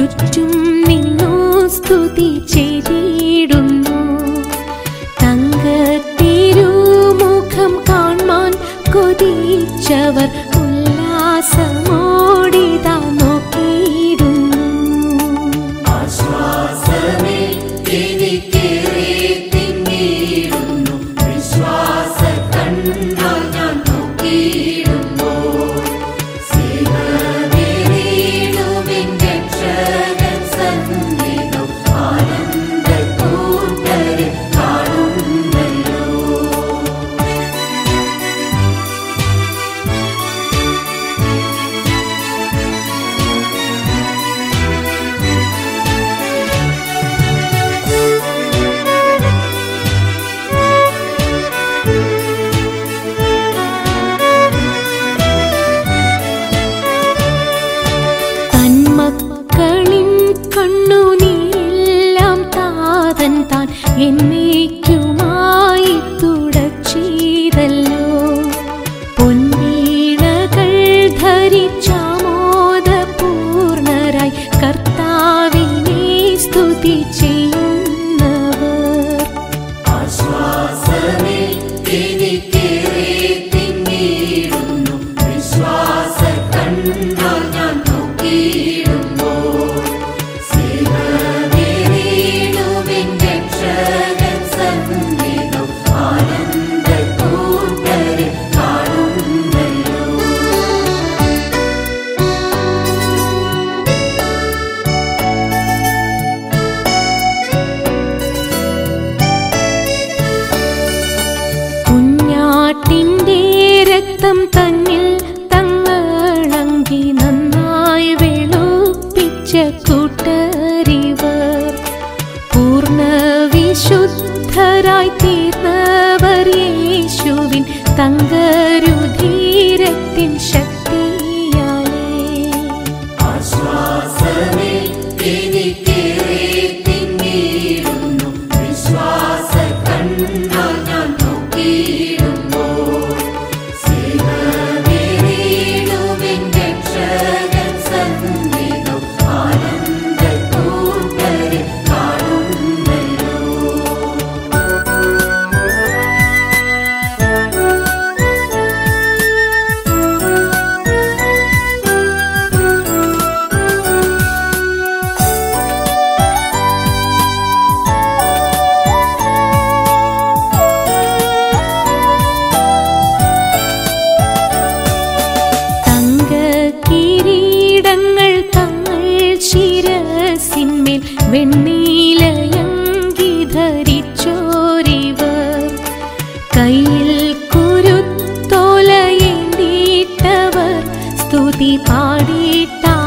ചുറ്റും നിന്നു സ്തുതി ചെയ്തിടുന്നു തങ്കത്തിരുമുഖം കാൺമാൻ കൊതിച്ചവർ ഉല്ലാസമോടിതാ നോക്കിയിടുന്നു ആശ്വാസമേ എനിക്കേറെ തിങ്ങിയിടുന്നു വിശ്വാസ കണ്ണാൽ ഞാൻ നോക്കിയിടുന്നു സേവനേറിയിടുമിൻ രക്ഷകൻ സന്നിധം ആനന്ദ കൂട്ടരെ കാണുന്നല്ലോ തന്മക്കളിൻ കണ്ണുനീരെല്ലാം താതൻ താൻ എന്നേക്കുമായി തുടച്ചീതല്ലോ പൊന്നീണകൾ ധരിച്ചാമോദപൂർണരായി കർത്താവിനെ സ്തുതി ചെയ്യുന്നവർ ആശ്വാസമേ എനിക്കേറെ തിങ്ങിയിടുന്നു വിശ്വാസ കണ്ണാൽ ഞാൻ നോക്കിയിടുന്നു സേവനേറിയിടുമിൻ രക്ഷകൻ സന്നിധം ആനന്ദ കൂട്ടരെ കാണുന്നല്ലോ കുഞ്ഞാട്ടിന്റെ രക്തം തന്നിൽ തങ്ങളങ്കി നന്നായി വെളുപ്പിച്ച കൂട്ടരിവർ പൂർണ്ണ വിശുദ്ധരായി തീർന്നവർ യേശുവിൻ തങ്കരുധീരത്തിൻ ശക്തിയാലേ ആശ്വാസമേ എനിക്കേറെ തിങ്ങിയിടുന്നു വിശ്വാസ കണ്ണാൽ ഞാൻ നോക്കിയിടുന്നു സേവനേറിയിടുമിൻ രക്ഷകൻ സന്നിധം ആനന്ദ കൂട്ടരെ കാണുന്നല്ലോ തങ്ക കിരീടങ്ങൾ തങ്ങൾ ശിരസിന്മേൽ വെണ്ണീലയങ്കി ധരിച്ചോരിവർ കയ്യിൽ കുരുത്തോലയേന്തിട്ടവർ സ്തുതി പാടിയിട്ടാ